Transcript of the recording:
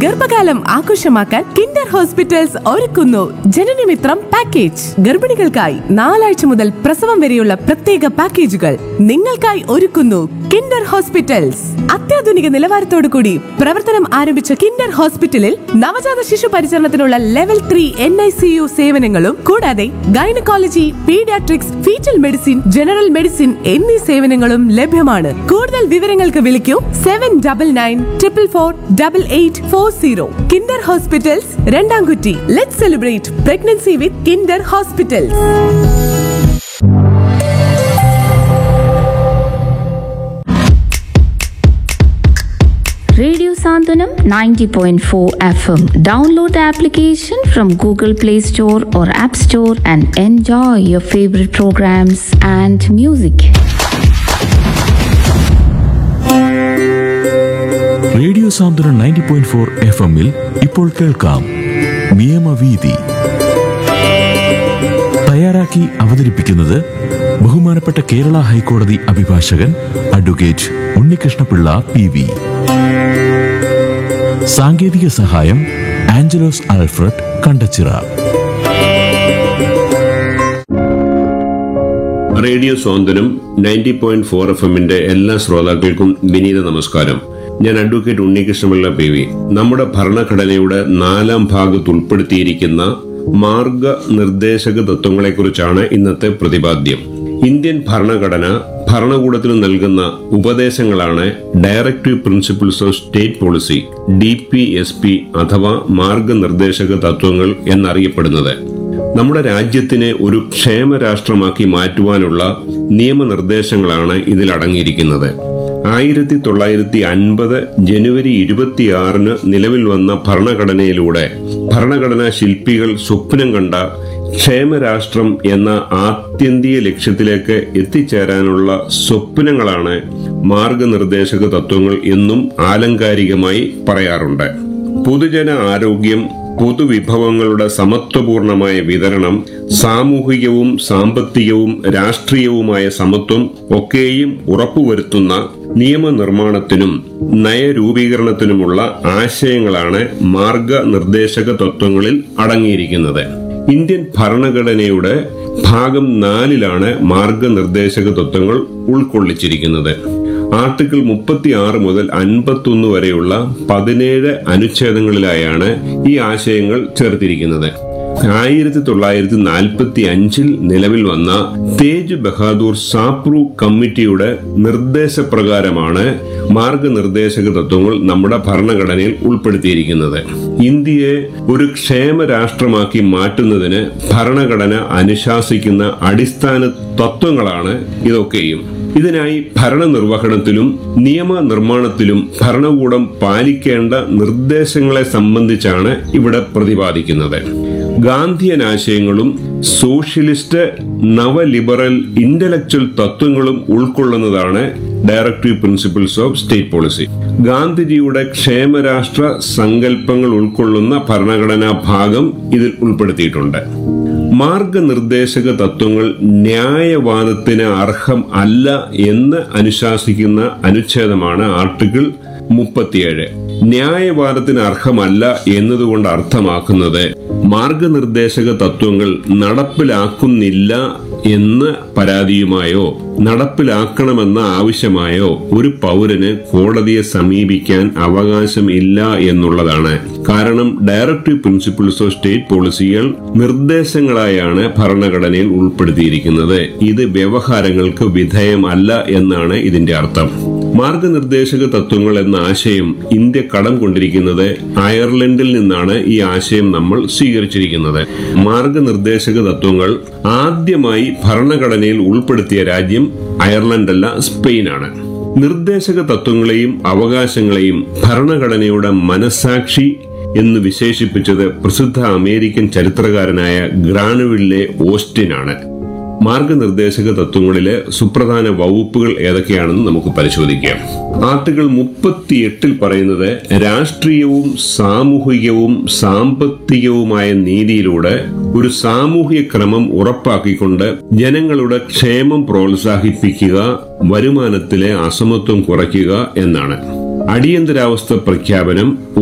ഗർഭകാലം ആഘോഷമാക്കാൻ Kinder hospitals ഒരുക്കുന്നു ജനനമിത്രം പാക്കേജ് ഗർഭിണികൾക്കായി നാലാഴ്ച മുതൽ പ്രസവം വരെയുള്ള പ്രത്യേക പാക്കേജുകൾ നിങ്ങൾക്കായി ഒരുക്കുന്നു കിൻഡർ ഹോസ്പിറ്റൽസ് അത്യാധുനിക നിലവാരത്തോടു കൂടി പ്രവർത്തനം ആരംഭിച്ച കിൻഡർ ഹോസ്പിറ്റലിൽ നവജാത ശിശു പരിചരണത്തിനുള്ള level three N I C U സേവനങ്ങളും കൂടാതെ gynaecology paediatrics foetal medicine general medicine എന്നീ സേവനങ്ങളും ലഭ്യമാണ് കൂടുതൽ വിവരങ്ങൾക്ക് വിളിക്കൂ seven double nine triple four double eight four zero Kinder hospitals Randamkutty let celebrate pregnancy with Kinder hospitals Radio Sandhanam 90.4 FM. Download the application from Google Play Store or App Store and enjoy your favorite programs and music. Radio Santhwanam ninety point four F എമ്മിൽ ഇപ്പോൾ കേൾക്കാം നിയമവീതി തയ്യാറാക്കി അവതരിപ്പിക്കുന്നത് ബഹുമാനപ്പെട്ട കേരള ഹൈക്കോടതി അഭിഭാഷകൻ advocate Unnikrishna Pillai P V സാങ്കേതിക സഹായം ആഞ്ചലോസ് ആൽഫ്രഡ് കണ്ടച്ചിറ റേഡിയോ സ്വാതന്ത്ര്യം നയൻറ്റി പോയിന്റ് ഫോർ എഫ് എമ്മിന്റെ എല്ലാ ശ്രോതാക്കൾക്കും വിനീത നമസ്കാരം ഞാൻ അഡ്വക്കേറ്റ് ഉണ്ണികൃഷ്ണപിള്ള പി വി നമ്മുടെ ഭരണഘടനയുടെ നാലാം ഭാഗത്ത് ഉൾപ്പെടുത്തിയിരിക്കുന്ന മാർഗ നിർദ്ദേശക തത്വങ്ങളെക്കുറിച്ചാണ് ഇന്നത്തെ പ്രതിപാദ്യം ഇന്ത്യൻ ഭരണഘടന ഭരണകൂടത്തിന് നൽകുന്ന ഉപദേശങ്ങളാണ് directive principles of state policy D P S P അഥവാ മാർഗനിർദ്ദേശക തത്വങ്ങൾ എന്നറിയപ്പെടുന്നത് നമ്മുടെ രാജ്യത്തിനെ ഒരു ക്ഷേമരാഷ്ട്രമാക്കി മാറ്റുവാനുള്ള നിയമനിർദ്ദേശങ്ങളാണ് ഇതിൽ അടങ്ങിയിരിക്കുന്നത് ആയിരത്തി തൊള്ളായിരത്തി അൻപത് ജനുവരി ഇരുപത്തിയാറിന് നിലവിൽ വന്ന ഭരണഘടനയിലൂടെ ഭരണഘടനാ ശില്പികൾ സ്വപ്നം കണ്ട ക്ഷേമരാഷ്ട്രം എന്ന ആത്യന്തിക ലക്ഷ്യത്തിലേക്ക് എത്തിച്ചേരാനുള്ള സ്വപ്നങ്ങളാണ് മാർഗനിർദ്ദേശക തത്വങ്ങൾ എന്നും ആലങ്കാരികമായി പറയാറുണ്ട് പൊതുജന ആരോഗ്യം പൊതുവിഭവങ്ങളുടെ സമത്വപൂർണമായ വിതരണം സാമൂഹികവും സാമ്പത്തികവും രാഷ്ട്രീയവുമായ സമത്വം ഒക്കെയും ഉറപ്പുവരുത്തുന്ന നിയമനിർമ്മാണത്തിനും നയരൂപീകരണത്തിനുമുള്ള ആശയങ്ങളാണ് മാർഗനിർദ്ദേശക തത്വങ്ങളിൽ അടങ്ങിയിരിക്കുന്നത് ഇന്ത്യൻ ഭരണഘടനയുടെ ഭാഗം നാലിലാണ് മാർഗനിർദ്ദേശക തത്വങ്ങൾ ഉൾക്കൊള്ളിച്ചിരിക്കുന്നത് ആർട്ടിക്കിൾ മുപ്പത്തി ആറ് മുതൽ അൻപത്തൊന്ന് വരെയുള്ള പതിനേഴ് അനുച്ഛേദങ്ങളിലായാണ് ഈ ആശയങ്ങൾ ചേർത്തിരിക്കുന്നത് ആയിരത്തി തൊള്ളായിരത്തി നാൽപ്പത്തി അഞ്ചിൽ നിലവിൽ വന്ന തേജ് ബഹാദൂർ സാപ്രു കമ്മിറ്റിയുടെ നിർദ്ദേശപ്രകാരമാണ് മാർഗനിർദ്ദേശക തത്വങ്ങൾ നമ്മുടെ ഭരണഘടനയിൽ ഉൾപ്പെടുത്തിയിരിക്കുന്നത് ഇന്ത്യയെ ഒരു ക്ഷേമ രാഷ്ട്രമാക്കി മാറ്റുന്നതിന് ഭരണഘടന അനുശാസിക്കുന്ന അടിസ്ഥാന തത്വങ്ങളാണ് ഇതൊക്കെയും ഇതിനായി ഭരണനിർവഹണത്തിലും നിയമനിർമ്മാണത്തിലും ഭരണകൂടം പാലിക്കേണ്ട നിർദ്ദേശങ്ങളെ സംബന്ധിച്ചാണ് ഇവിടെ പ്രതിപാദിക്കുന്നത് ഗാന്ധിയൻ ആശയങ്ങളും സോഷ്യലിസ്റ്റ് നവലിബറൽ ഇന്റലക്ച്വൽ തത്വങ്ങളും ഉൾക്കൊള്ളുന്നതാണ് directive principles of state policy ഗാന്ധിജിയുടെ ക്ഷേമരാഷ്ട്ര സങ്കല്പങ്ങൾ ഉൾക്കൊള്ളുന്ന ഭരണഘടനാ ഭാഗം ഇതിൽ ഉൾപ്പെടുത്തിയിട്ടുണ്ട് മാർഗനിർദ്ദേശക തത്വങ്ങൾ ന്യായവാദത്തിന് അർഹം അല്ല എന്ന് അനുശാസിക്കുന്ന അനുച്ഛേദമാണ് ആർട്ടിക്കിൾ മുപ്പത്തിയേഴ് ന്യായവാദത്തിന് അർഹമല്ല എന്നതുകൊണ്ട് അർത്ഥമാക്കുന്നത് മാർഗനിർദ്ദേശക തത്വങ്ങൾ നടപ്പിലാക്കുന്നില്ല എന്ന് പരാതിയുമായോ നടപ്പിലാക്കണമെന്ന ആവശ്യമായോ ഒരു പൗരന് കോടതിയെ സമീപിക്കാൻ അവകാശം ഇല്ല എന്നുള്ളതാണ് കാരണം ഡയറക്റ്റീവ് പ്രിൻസിപ്പിൾസ് ഓഫ് സ്റ്റേറ്റ് പോളിസികൾ നിർദ്ദേശങ്ങളായാണ് ഭരണഘടനയിൽ ഉൾപ്പെടുത്തിയിരിക്കുന്നത് ഇത് വ്യവഹാരങ്ങൾക്ക് വിധേയമല്ല എന്നാണ് ഇതിന്റെ അർത്ഥം മാർഗനിർദ്ദേശക തത്വങ്ങൾ എന്ന ആശയം ഇന്ത്യ കടം കൊണ്ടിരിക്കുന്നത് അയർലൻഡിൽ നിന്നാണ് ഈ ആശയം നമ്മൾ സ്വീകരിച്ചിരിക്കുന്നത് മാർഗനിർദ്ദേശക തത്വങ്ങൾ ആദ്യമായി ഭരണഘടനയിൽ ഉൾപ്പെടുത്തിയ രാജ്യം അയർലൻഡല്ല സ്പെയിനാണ് നിർദ്ദേശക തത്വങ്ങളെയും അവകാശങ്ങളെയും ഭരണഘടനയുടെ മനസാക്ഷി എന്ന് വിശേഷിപ്പിച്ചത് പ്രസിദ്ധ അമേരിക്കൻ ചരിത്രകാരനായ ഗ്രാനുവില്ലെ ഓസ്റ്റിനാണ് മാർഗനിർദ്ദേശക തത്വങ്ങളിലെ സുപ്രധാന വകുപ്പുകൾ ഏതൊക്കെയാണെന്ന് നമുക്ക് പരിശോധിക്കാം ആർട്ടിക്കിൾ മുപ്പത്തിയെട്ടിൽ പറയുന്നത് രാഷ്ട്രീയവും സാമൂഹികവും സാമ്പത്തികവുമായ നീതിയിലൂടെ ഒരു സാമൂഹിക ക്രമം ഉറപ്പാക്കിക്കൊണ്ട് ജനങ്ങളുടെ ക്ഷേമം പ്രോത്സാഹിപ്പിക്കുക വരുമാനത്തിലെ അസമത്വം കുറയ്ക്കുക എന്നാണ് അടിയന്തരാവസ്ഥ പ്രഖ്യാപനം